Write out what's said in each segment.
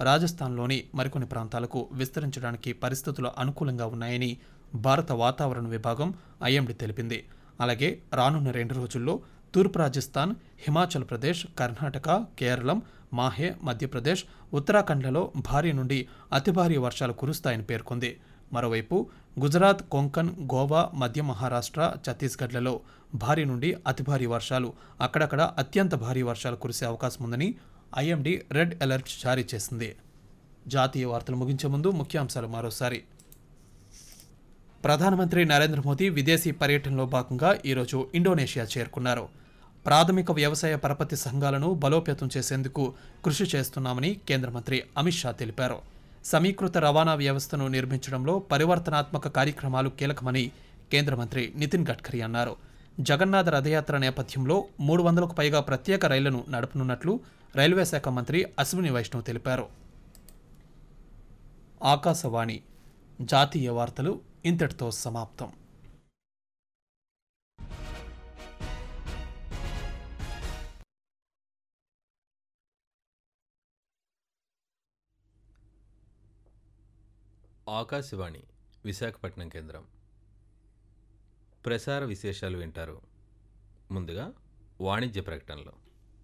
రాజస్థాన్లోని మరికొన్ని ప్రాంతాలకు విస్తరించడానికి పరిస్థితులు అనుకూలంగా ఉన్నాయని భారత వాతావరణ విభాగం ఐఎండీ తెలిపింది అలాగే రానున్న రెండు రోజుల్లో తూర్పు రాజస్థాన్ హిమాచల్ ప్రదేశ్ కర్ణాటక కేరళం మాహే మధ్యప్రదేశ్ ఉత్తరాఖండ్లలో భారీ నుండి అతి భారీ వర్షాలు కురుస్తాయని పేర్కొంది మరోవైపు గుజరాత్ కొంకన్ గోవా మధ్య మహారాష్ట్ర ఛత్తీస్గఢ్లలో భారీ నుండి అతి భారీ వర్షాలు అక్కడక్కడ అత్యంత భారీ వర్షాలు కురిసే అవకాశం ఉందని ఐఎండీ రెడ్ అలర్ట్ జారీ చేసింది జాతీయ వార్తలు ముగించే ముందు ముఖ్యాంశాలు మరోసారి ప్రధానమంత్రి నరేంద్ర మోదీ విదేశీ పర్యటనలో భాగంగా ఈరోజు ఇండోనేషియా చేరుకున్నారు ప్రాథమిక వ్యవసాయ పరపతి సంఘాలను బలోపేతం చేసేందుకు కృషి చేస్తున్నామని కేంద్ర మంత్రి అమిత్ షా తెలిపారు సమీకృత రవాణా వ్యవస్థను నిర్మించడంలో పరివర్తనాత్మక కార్యక్రమాలు కీలకమని కేంద్ర మంత్రి నితిన్ గడ్కరీ అన్నారు జగన్నాథ రథయాత్ర నేపథ్యంలో మూడు వందలకు పైగా ప్రత్యేక రైళ్లను నడపనున్నట్లు రైల్వే శాఖ మంత్రి అశ్విని వైష్ణవ్ తెలిపారు ఆకాశవాణి జాతీయ వార్తలు ఇంతటితో సమాప్తం ఆకాశవాణి విశాఖపట్నం కేంద్రం ప్రసార విశేషాలు వింటారు ముందుగా వాణిజ్య ప్రకటనలు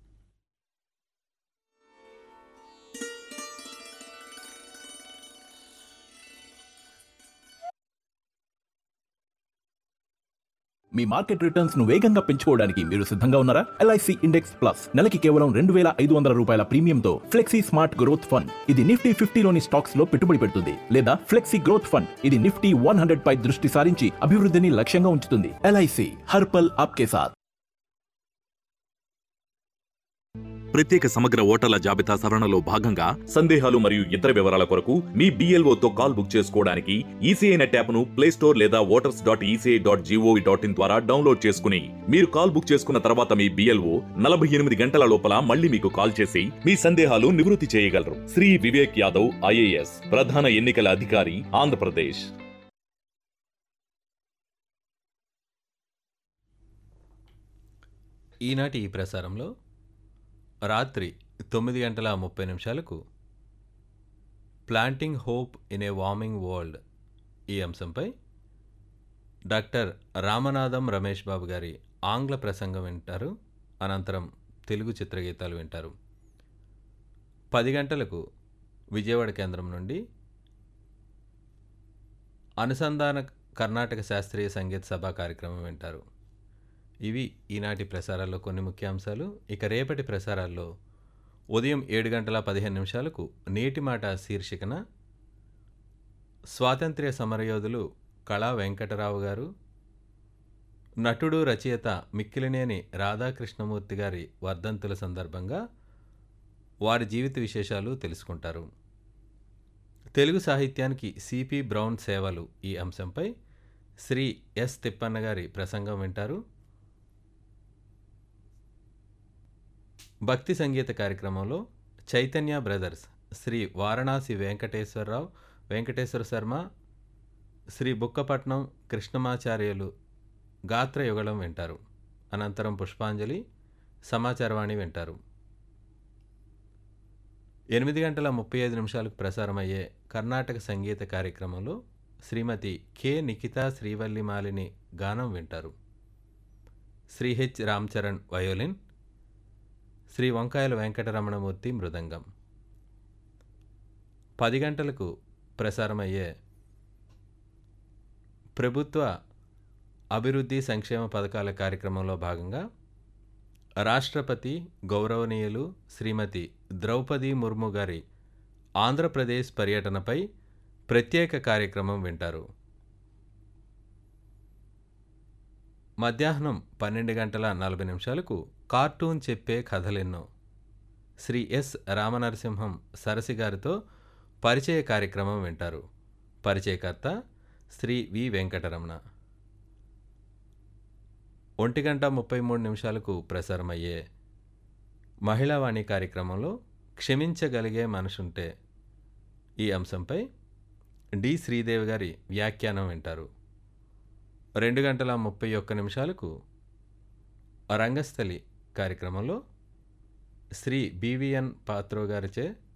మీ మార్కెట్ రిటర్న్స్ ను వేగంగా పెంచుకోవడానికి మీరు సిద్ధంగా ఉన్నారా ఎల్ఐసి ఇండెక్స్ ప్లస్ నెలకి కేవలం రెండు వేల ఐదు వందల రూపాయల ప్రీమియంతో ఫ్లెక్సీ స్మార్ట్ గ్రోత్ ఫండ్ ఇది నిఫ్టీ ఫిఫ్టీలోని స్టాక్స్ లో పెట్టుబడి పెడుతుంది లేదా ఫ్లెక్సీ గ్రోత్ ఫండ్ ఇది నిఫ్టీ వన్ హండ్రెడ్ పై దృష్టి సారించి అభివృద్ధిని లక్ష్యంగా ఉంచుతుంది ఎల్ఐసి హర్పల్ ఆప్కే సాత్ ప్రత్యేక సమగ్ర ఓటర్ల జాబితా సవరణలో భాగంగా సందేహాలు మరియు ఇతర వివరాల కొరకు మీ బీఎల్ఓతో కాల్ బుక్ చేసుకోవడానికి ఈసీఐ నెట్ యాప్ను ప్లే స్టోర్ లేదా voters dot ECI dot GOV dot in ద్వారా డౌన్లోడ్ చేసుకుని మీరు కాల్ బుక్ చేసుకున్న తర్వాత మీ బీఎల్ఓ నలభై ఎనిమిది గంటల లోపల మళ్ళీ మీకు కాల్ చేసి మీ సందేహాలు నివృత్తి చేయగలరు శ్రీ వివేక్ యాదవ్ ఐఏఎస్ ప్రధాన ఎన్నికల అధికారి ఆంధ్రప్రదేశ్ ఈనాటి ఈ ప్రసారంలో రాత్రి తొమ్మిది గంటల ముప్పై నిమిషాలకు planting hope in a warming world ఈ అంశంపై డాక్టర్ రామనాథం రమేష్ బాబు గారి ఆంగ్ల ప్రసంగం వింటారు అనంతరం తెలుగు చిత్రగీతాలు వింటారు పది గంటలకు విజయవాడ కేంద్రం నుండి అనుసంధాన కర్ణాటక శాస్త్రీయ సంగీత సభ కార్యక్రమం వింటారు ఇవి ఈనాటి ప్రసారాల్లో కొన్ని ముఖ్యాంశాలు ఇక రేపటి ప్రసారాల్లో ఉదయం ఏడు గంటల పదిహేను నిమిషాలకు నేటి మాట శీర్షికన స్వాతంత్ర్య సమరయోధులు కళా వెంకటరావు గారు నటుడు రచయిత మిక్కిలినేని రాధాకృష్ణమూర్తి గారి వర్ధంతుల సందర్భంగా వారి జీవిత విశేషాలు తెలుసుకుంటారు తెలుగు సాహిత్యానికి సిపి బ్రౌన్ సేవలు ఈ అంశంపై శ్రీ ఎస్ తిప్పన్న గారి ప్రసంగం వింటారు భక్తి సంగీత కార్యక్రమంలో చైతన్య బ్రదర్స్ శ్రీ వారణాసి వెంకటేశ్వరరావు వెంకటేశ్వర శర్మ శ్రీ బుక్కపట్నం కృష్ణమాచార్యులు గాత్ర యుగళం వింటారు అనంతరం పుష్పాంజలి సమాచారవాణి వింటారు ఎనిమిది గంటల ముప్పై ఐదు నిమిషాలకు ప్రసారమయ్యే కర్ణాటక సంగీత కార్యక్రమంలో శ్రీమతి కె నిఖితా శ్రీవల్లి మాలిని గానం వింటారు శ్రీ హెచ్ రామ్చరణ్ వయోలిన్ శ్రీ వంకాయల వెంకటరమణమూర్తి మృదంగం పది గంటలకు ప్రసారమయ్యే ప్రభుత్వ అభివృద్ధి సంక్షేమ పథకాల కార్యక్రమంలో భాగంగా రాష్ట్రపతి గౌరవనీయులు శ్రీమతి ద్రౌపది ముర్ము గారి ఆంధ్రప్రదేశ్ పర్యటనపై ప్రత్యేక కార్యక్రమం వింటారు మధ్యాహ్నం పన్నెండు గంటల నలభై నిమిషాలకు కార్టూన్ చెప్పే కథలెన్నో శ్రీ ఎస్ రామనరసింహం సరసి గారితో పరిచయ కార్యక్రమం వింటారు పరిచయకర్త శ్రీ వి వెంకటరమణ ఒంటి గంట ముప్పై మూడు నిమిషాలకు ప్రసారమయ్యే మహిళావాణి కార్యక్రమంలో క్షమించగలిగే మనసుంటే ఈ అంశంపై డి శ్రీదేవి గారి వ్యాఖ్యానం వింటారు రెండు గంటల ముప్పై ఒక్క నిమిషాలకు రంగస్థలి కార్యక్రమంలో శ్రీ బివిఎన్ పాత్రో గారిచే